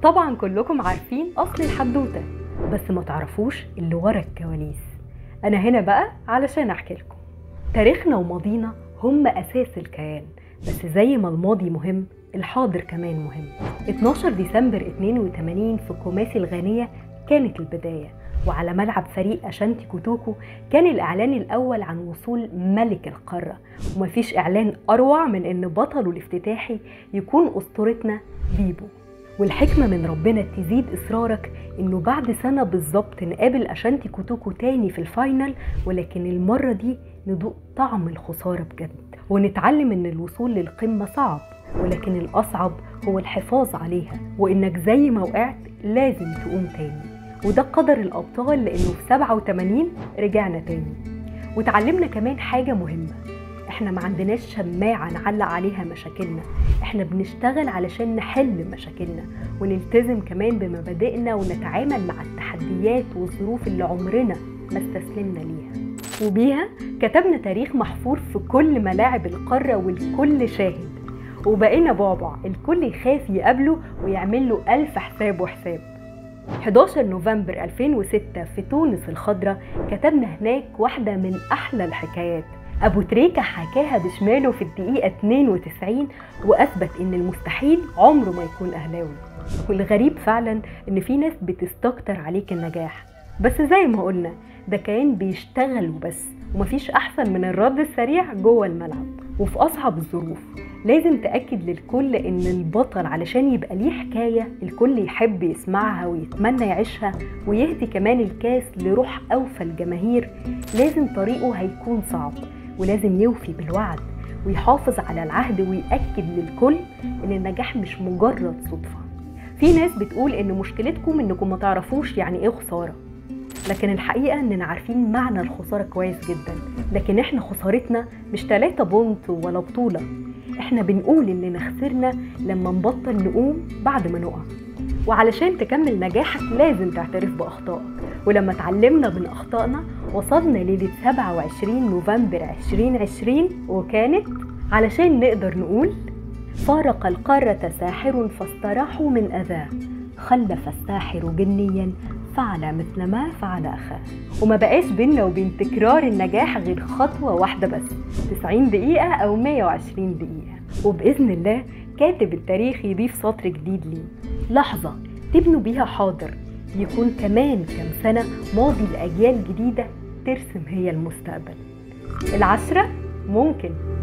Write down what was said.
طبعا كلكم عارفين اصل الحدوته بس ما تعرفوش اللي ورا الكواليس انا هنا بقى علشان احكي لكم تاريخنا وماضينا هم اساس الكيان بس زي ما الماضي مهم الحاضر كمان مهم 12 ديسمبر 82 في كوماسي الغانية كانت البداية وعلى ملعب فريق أشانتي كوتوكو كان الإعلان الأول عن وصول ملك القارة ومفيش إعلان أروع من إن بطله الافتتاحي يكون أسطورتنا بيبو والحكمة من ربنا تزيد إصرارك إنه بعد سنة بالظبط نقابل أشانتي كوتوكو تاني في الفاينل ولكن المرة دي ندوق طعم الخسارة بجد ونتعلم إن الوصول للقمة صعب ولكن الأصعب هو الحفاظ عليها وإنك زي ما وقعت لازم تقوم تاني وده قدر الأبطال لأنه في 87 رجعنا تاني وتعلمنا كمان حاجة مهمة احنا ما عندناش شماعة نعلق عليها مشاكلنا احنا بنشتغل علشان نحل مشاكلنا ونلتزم كمان بمبادئنا ونتعامل مع التحديات والظروف اللي عمرنا ما استسلمنا ليها وبيها كتبنا تاريخ محفور في كل ملاعب القارة والكل شاهد وبقينا بعبع الكل يخاف يقابله ويعمل له ألف حساب وحساب 11 نوفمبر 2006 في تونس الخضراء كتبنا هناك واحدة من أحلى الحكايات أبو تريكة حكاها بشماله في الدقيقة 92 وأثبت إن المستحيل عمره ما يكون أهلاوي والغريب فعلا إن في ناس بتستكتر عليك النجاح بس زي ما قلنا ده كان بيشتغل وبس ومفيش أحسن من الرد السريع جوه الملعب وفي أصعب الظروف لازم تأكد للكل إن البطل علشان يبقى ليه حكاية الكل يحب يسمعها ويتمنى يعيشها ويهدي كمان الكاس لروح أوفى الجماهير لازم طريقه هيكون صعب ولازم يوفي بالوعد ويحافظ على العهد ويأكد للكل إن النجاح مش مجرد صدفة في ناس بتقول إن مشكلتكم إنكم ما تعرفوش يعني إيه خسارة لكن الحقيقة إننا عارفين معنى الخسارة كويس جدا لكن إحنا خسارتنا مش تلاتة بونت ولا بطولة إحنا بنقول إننا خسرنا لما نبطل نقوم بعد ما نقع وعلشان تكمل نجاحك لازم تعترف بأخطائك ولما اتعلمنا من أخطائنا وصلنا ليلة 27 نوفمبر 2020 وكانت علشان نقدر نقول فارق القارة ساحر فاستراحوا من أذاه خلف الساحر جنيا فعل مثل ما فعل أخاه وما بقاش بينا وبين تكرار النجاح غير خطوة واحدة بس 90 دقيقة أو 120 دقيقة وبإذن الله كاتب التاريخ يضيف سطر جديد ليه لحظة تبنوا بيها حاضر يكون كمان كام سنة ماضي لأجيال جديدة ترسم هي المستقبل العشرة ممكن